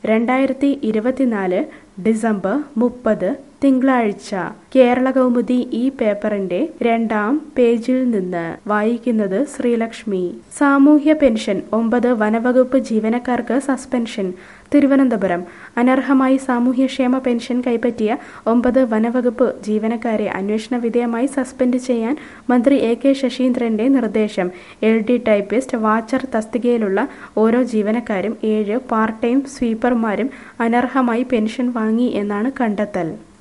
രണ്ടായിരത്തി ഇരുപത്തിനാല് ഡിസംബർ മുപ്പത് തിങ്കളാഴ്ച കേരള കൗമുദി ഈ പേപ്പറിന്റെ രണ്ടാം പേജിൽ നിന്ന് വായിക്കുന്നത് ശ്രീലക്ഷ്മി സാമൂഹ്യ പെൻഷൻ ഒമ്പത് വനവകുപ്പ് ജീവനക്കാർക്ക് സസ്പെൻഷൻ തിരുവനന്തപുരം അനർഹമായി സാമൂഹ്യക്ഷേമ പെൻഷൻ കൈപ്പറ്റിയ ഒമ്പത് വനവകുപ്പ് ജീവനക്കാരെ അന്വേഷണ വിധേയമായി സസ്പെൻഡ് ചെയ്യാൻ മന്ത്രി എ കെ ശശീന്ദ്രന്റെ നിർദ്ദേശം എൽ ഡി ടൈപ്പിസ്റ്റ് വാച്ചർ തസ്തികയിലുള്ള ഓരോ ജീവനക്കാരും ഏഴ് പാർട്ട് ടൈം സ്വീപ്പർമാരും അനർഹമായി പെൻഷൻ വാങ്ങി എന്നാണ് കണ്ടെത്തൽ